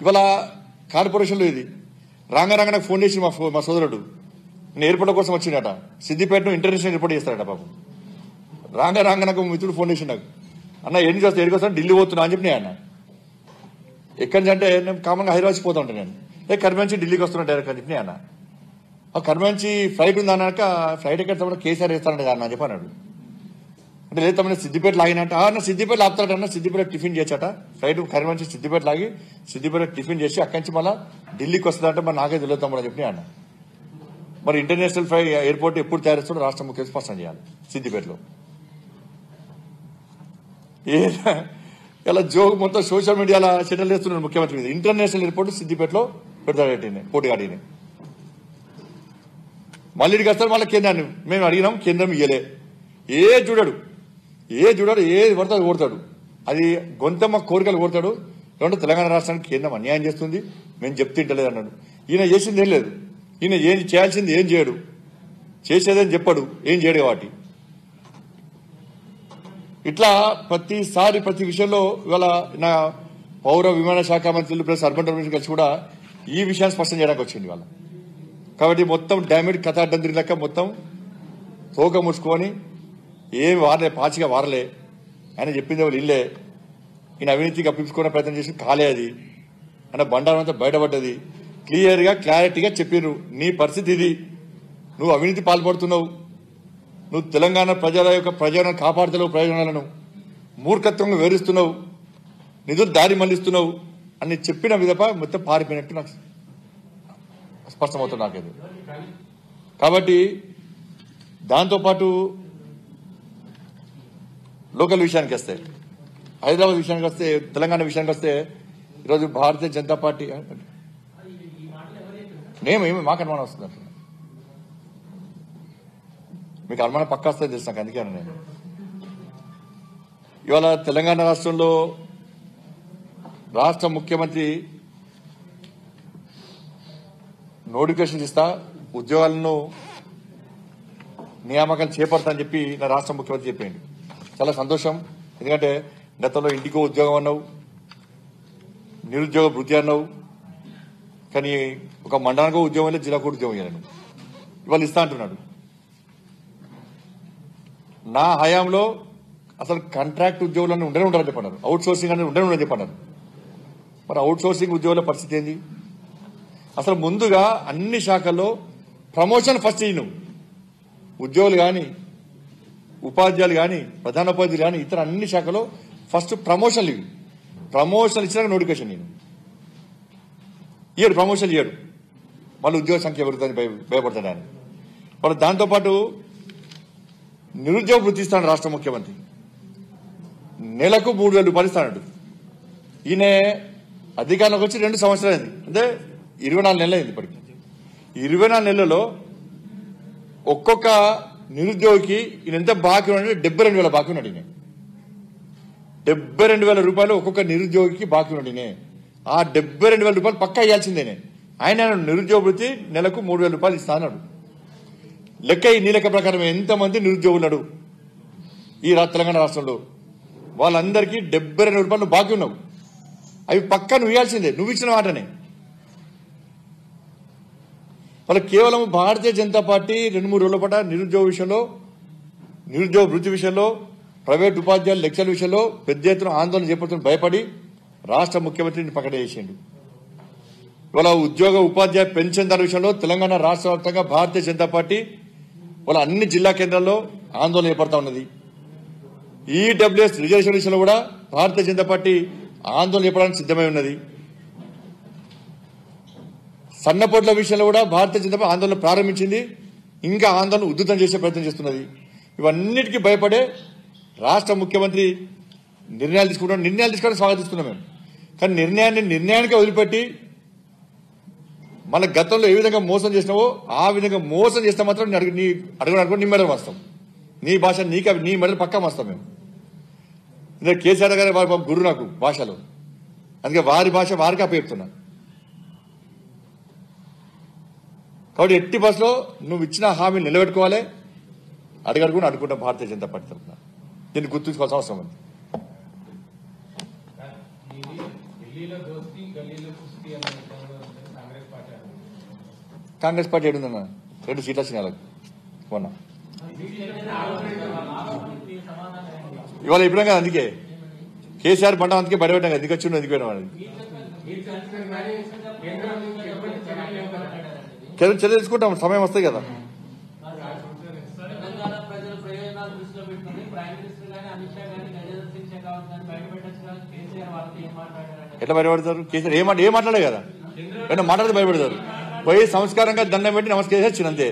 ఇవాళ కార్పొరేషన్లో ఇది రాంగ రాంగ నాకు ఫోన్ చేసి మా ఫో- మా సోదరుడు నేను ఎయిర్పోర్ట్ కోసం వచ్చిండట సిద్దిపేటను ఇంటర్నేషనల్ ఎయిర్పోర్ట్ చేస్తాడట పాపం రాంగ రాంగ నాకు మిత్రుడు ఫోన్ చేసి నాకు అన్న ఎన్ని చేస్తా ఎడికి వస్తాను ఢిల్లీ పోతున్నా అని చెప్పి నేను అన్న ఎక్కడి నుంచి అంటే నేను కామన్గా హైదరాబాద్ పోతా ఉంటాను నేను ఏ కర్మ నుంచి ఢిల్లీకి వస్తున్నా డైరెక్ట్ అని చెప్పి నేను అన్న ఆ కర్మ నుంచి ఫ్లైట్ ఉంది అన్నాక ఫ్లైట్ ఎక్కడ తప్ప కేసీఆర్ వేస్తానంట అన్న అని చెప్పి అన్నాడు అంటే లేదు తమ్ముడు సిద్దిపేట లాగినట్ట "ఆ, అన్న సిద్దిపేట ఆపుతాడన్న సిద్దిపేట టిఫిన్ చేశాట ఫ్లైట్ కర్మ నుంచి సిద్దిపేట లాగి సిద్దిపేట టిఫిన్ చేసి అక్కడి నుంచి మళ్ళీ ఢిల్లీకి వస్తుందంటే మరి నాకే తెలియదు తమ్ముడు అని చెప్పి నేను అన్న మరి ఇంటర్నేషనల్ ఫ్లై ఎయిర్పోర్ట్ ఎప్పుడు తయారు చేస్తాడో రాష్ట్ర ముఖ్యమంత్రి స్పష్టం చేయాలి సిద్దిపేటలో ఏ ఇలా జోక్ మొత్తం సోషల్ మీడియాలో సెటిల్ చేస్తున్నాడు ముఖ్యమంత్రి మీద ఇంటర్నేషనల్ ఎయిర్పోర్ట్ సిద్దిపేటలో పెడతాడు పోటీగాడిని మళ్ళీ ఇక్కడికి వస్తారు మళ్ళీ కేంద్రాన్ని మేము అడిగినాం కేంద్రం ఇయ్యలే ఏ చూడడు ఏ చూడడు ఏ పడితే అది ఓడతాడు అది గొంతమ్మ కోరికలు కోరుతాడు ఏమంటే తెలంగాణ రాష్ట్రానికి కేంద్రం అన్యాయం చేస్తుంది మేము చెప్తింటలేదు అన్నాడు ఈయన చేసింది ఏం లేదు ఈయన ఏం చేయాల్సింది ఏం చేయడు చేసేదని చెప్పడు ఏం చేయడు కాబట్టి ఇట్లా ప్రతిసారి ప్రతి విషయంలో ఇవాళ నా పౌర విమాన శాఖ మంత్రులు ప్లస్ అర్బన్ డెవలప్మెంట్ కలిసి కూడా ఈ విషయాన్ని స్పష్టం చేయడానికి వచ్చింది ఇవాళ కాబట్టి మొత్తం డామేజ్ కథాడంత్రి లెక్క మొత్తం తోక ముడుచుకొని ఏం వారలే పాచిగా వారలే ఆయన చెప్పింది వాళ్ళు ఇల్లే ఈయన అవినీతికి అప్పించుకునే ప్రయత్నం చేసి కాలే అది అంటే బండారం అంతా బయటపడ్డది క్లియర్గా క్లారిటీగా చెప్పిర్రు నీ పరిస్థితి ఇది నువ్వు అవినీతి పాల్పడుతున్నావు నువ్వు తెలంగాణ ప్రజల యొక్క ప్రజలను కాపాడుతున్నావు ప్రయోజనాలను మూర్ఖత్వంగా వివరిస్తున్నావు నిధులు దారి మళ్లిస్తున్నావు అని చెప్పిన విధప మొత్తం పారిపోయినట్టు నాకు స్పష్టమవుతుంది నాకేది కాబట్టి దాంతోపాటు లోకల్ విషయానికి వస్తే హైదరాబాద్ విషయానికి వస్తే తెలంగాణ విషయానికి వస్తే ఈరోజు భారతీయ జనతా పార్టీ నేను ఏమి మాకు అనుమానం వస్తుంది అంటున్నా. మీకు అనుమానం పక్కా వస్తుంది తెలుసు నాకు అందుకే అన్నా నేను ఇవాళ తెలంగాణ రాష్ట్రంలో రాష్ట్ర ముఖ్యమంత్రి నోటిఫికేషన్ ఇస్తా ఉద్యోగాలను నియామకాలు చేపడతా అని చెప్పి నా రాష్ట్ర ముఖ్యమంత్రి చెప్పిండు చాలా సంతోషం ఎందుకంటే గతంలో ఇంటికో ఉద్యోగం అన్నావు నిరుద్యోగ వృత్తి అన్నావు కానీ ఒక మండలానికో ఉద్యోగం లేదు జిల్లాకు ఉద్యోగం ఇవ్వను ఇవాళ ఇస్తా అంటున్నాడు నా హయాంలో అసలు కాంట్రాక్ట్ ఉద్యోగులను ఉండనే ఉండాలని చెప్పన్నారు అవుట్ సోర్సింగ్ అనేది ఉండనే ఉండని చెప్పన్నారు మరి అవుట్ సోర్సింగ్ ఉద్యోగుల పరిస్థితి ఏంది అసలు ముందుగా అన్ని శాఖల్లో ప్రమోషన్ ఫస్ట్ ఇయ్యి నువ్వు ఉద్యోగులు కానీ ఉపాధ్యాయులు కానీ ప్రధానోపాధ్యాయులు కానీ ఇతర అన్ని శాఖలో ఫస్ట్ ప్రమోషన్లు ఇవి ప్రమోషన్లు ఇచ్చినాక నోటిఫికేషన్ నేను ఇయ్యడు ప్రమోషన్ ఇయ్యడు మళ్ళీ ఉద్యోగ సంఖ్య పెరుగుతుంది భయ భయపడతాడు ఆయన వాళ్ళు దాంతోపాటు నిరుద్యోగ వృత్తి ఇస్తాడు రాష్ట్ర ముఖ్యమంత్రి నెలకు మూడు వేల రూపాయలు ఇస్తాడు ఈయన అధికారంలోకి వచ్చి రెండు సంవత్సరాలు అయింది అంటే ఇరవై నాలుగు నెలలు అయింది ఇప్పటికి ఇరవై నాలుగు నెలలలో ఒక్కొక్క నిరుద్యోగికి ఈయన ఎంత బాకీ ఉన్నాడు డెబ్బై రెండు వేల బాకీ ఉన్నాడు ఈయన డెబ్బై రెండు వేల రూపాయలు ఒక్కొక్క నిరుద్యోగికి బాకీ ఉన్నాడు ఈయన ఆ డెబ్బై రెండు వేల రూపాయలు పక్కా ఇవ్వాల్సిందేనే ఆయన నిరుద్యోగ వృత్తి నెలకు మూడు వేల రూపాయలు ఇస్తా అన్నాడు లెక్క ఈ నీ లెక్క ప్రకారం ఎంతమంది నిరుద్యోగులు ఉన్నాడు ఈ రా తెలంగాణ రాష్ట్రంలో వాళ్ళందరికీ డెబ్బై రెండు రూపాయలు నువ్వు బాకీ ఉన్నావు అవి పక్కా నువ్వు ఇవ్వాల్సిందే నువ్వు ఇచ్చిన మాటనే వాళ్ళు కేవలం భారతీయ జనతా పార్టీ రెండు మూడు రోజుల పాటు నిరుద్యోగ విషయంలో నిరుద్యోగ వృత్తి విషయంలో ప్రైవేట్ ఉపాధ్యాయుల లెక్చర్ల విషయంలో పెద్ద ఎత్తున ఆందోళన చేపడుతున్న భయపడి రాష్ట్ర ముఖ్యమంత్రిని ప్రకటన చేసిండు ఇవాళ ఉద్యోగ ఉపాధ్యాయ పెన్షన్దారుల విషయంలో తెలంగాణ రాష్ట్ర వ్యాప్తంగా భారతీయ జనతా పార్టీ వాళ్ళ అన్ని జిల్లా కేంద్రాల్లో ఆందోళన చేపడతా ఉన్నది ఈడబ్ల్యూఎస్ రిజర్వేషన్ విషయంలో కూడా భారతీయ జనతా పార్టీ ఆందోళన చేపడానికి సిద్ధమై ఉన్నది సన్నపోట్ల విషయంలో కూడా భారతీయ జనతా పార్టీ ఆందోళన ప్రారంభించింది ఇంకా ఆందోళన ఉధృతం చేసే ప్రయత్నం చేస్తున్నది ఇవన్నిటికీ భయపడే రాష్ట్ర ముఖ్యమంత్రి నిర్ణయాలు తీసుకుంటాం నిర్ణయాలు తీసుకోవడం స్వాగతిస్తున్నాం మేము కానీ నిర్ణయాన్ని నిర్ణయానికి వదిలిపెట్టి మన గతంలో ఏ విధంగా మోసం చేసినావో ఆ విధంగా మోసం చేస్తే మాత్రం నీ అడుగు నీ అడుగు అడుగు నీ మెడలు వస్తాం నీ భాష నీకు నీ మెడలు పక్కా వస్తాం మేము ఇదే కేసీఆర్ గారి వారి గురు నాకు భాషలో అందుకే వారి భాష వారికి అప్పచెప్తున్నా కాబట్టి ఎట్టి బస్సులో నువ్వు ఇచ్చిన హామీలు నిలబెట్టుకోవాలి అడుగడుగుని అడుగుంటాం భారతీయ జనతా పార్టీ తరఫున దీన్ని గుర్తుంచుకోవాల్సిన అవసరం ఉంది ఇది ఢిల్లీలో దోస్తీ గల్లీలో కుస్తీ అనే విధంగా ఉంటుంది కాంగ్రెస్ పార్టీ అనుకుంటుంది. కాంగ్రెస్ పార్టీ ఏడుందన్న రెండు సీట్లు వచ్చినాయి వాళ్ళకి మొన్న ఇవాళ ఇప్పుడు కదా అందుకే కేసీఆర్ పంట అందుకే బయటపెట్టాం కదా ఎందుకు వచ్చిండు ఎందుకు పోయినా వాడిని చర్య చర్య తీసుకుంటాం సమయం వస్తాయి కదా తెలంగాణ ప్రజల ప్రయోజనాలు దృష్టిలో పెట్టుకుని ప్రైమ్ మినిస్టర్ గానీ అమిత్ షా గానీ గజేంద్ర సింగ్ షెకావత్ గానీ బయటపెట్టచ్చు కదా కేసీఆర్ వాళ్ళతో ఏం మాట్లాడారంటే ఎట్లా బయటపడతారు కేసీఆర్ ఏం మాట ఏం మాట్లాడే కదా ఏమన్నా మాట్లాడితే భయపడతారు పోయి సంస్కారంగా దండం పెట్టి నమస్కారం వచ్చింది అంతే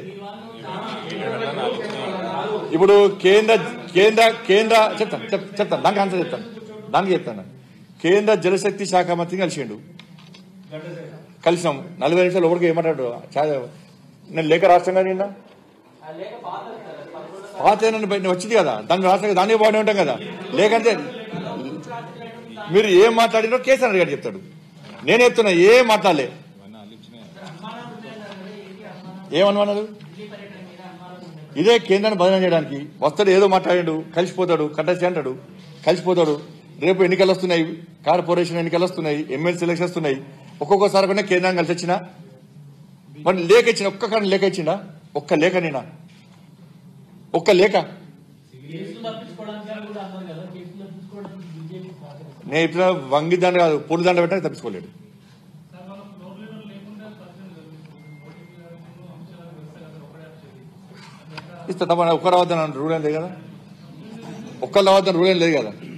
ఇప్పుడు కేంద్ర కేంద్ర కేంద్ర చెప్తాను చెప్- చెప్తాను దానికి ఆన్సర్ చెప్తాను దానికి చెప్తాను కేంద్ర జలశక్తి శాఖ మంత్రిని కలిసిండు కలిసినాం నలభై నిమిషాలు ఒకరికి ఏమంటాడు చా- నేను లేఖ రాష్ట్రంగా నిన్న ఆ లేఖ పాత సార్ పదకొండు పాత ఏమన్నా బయట వచ్చింది కదా దాని రాష్ట్రంగా దాన్ని బాగానే ఉంటాం కదా లేకంటే మీరు ఏం మాట్లాడినో కేసీఆర్ గారు చెప్తాడు నేను చెప్తున్నా ఏం మాట్లాడలే ఏమనుమన్నారు ఇదే కేంద్రాన్ని బదనం చేయడానికి వస్తాడు ఏదో మాట్లాడాడు కలిసిపోతాడు కట్టేసి అంటాడు కలిసిపోతాడు రేపు ఎన్నికలు వస్తున్నాయి కార్పొరేషన్ ఎన్నికలు వస్తున్నాయి ఎమ్మెల్సీ ఎలక్షన్స్ వస్తున్నాయి ఒక్కొక్కసారి కూడా కేంద్రాన్ని కలిసి వచ్చినా మరి లేఖ ఇచ్చిన ఒక్క కారణం లేఖ ఇచ్చిండా ఒక్క లేఖ నేనా ఒక్క లేఖ కేసులు తప్పించుకోవడానికి కూడా అన్నారు కదా కేసులు తప్పించుకోవడానికి బీజేపీ పార్టీ నేను ఇట్లా వంగి దండ కాదు పొడి దండ పెట్టడానికి తప్పించుకోలేడు ఇస్తా తప్ప ఒక్క రావద్దని రూల్ ఏం లేదు కదా ఒక్కరు రావద్దని రూల్ ఏం లేదు కదా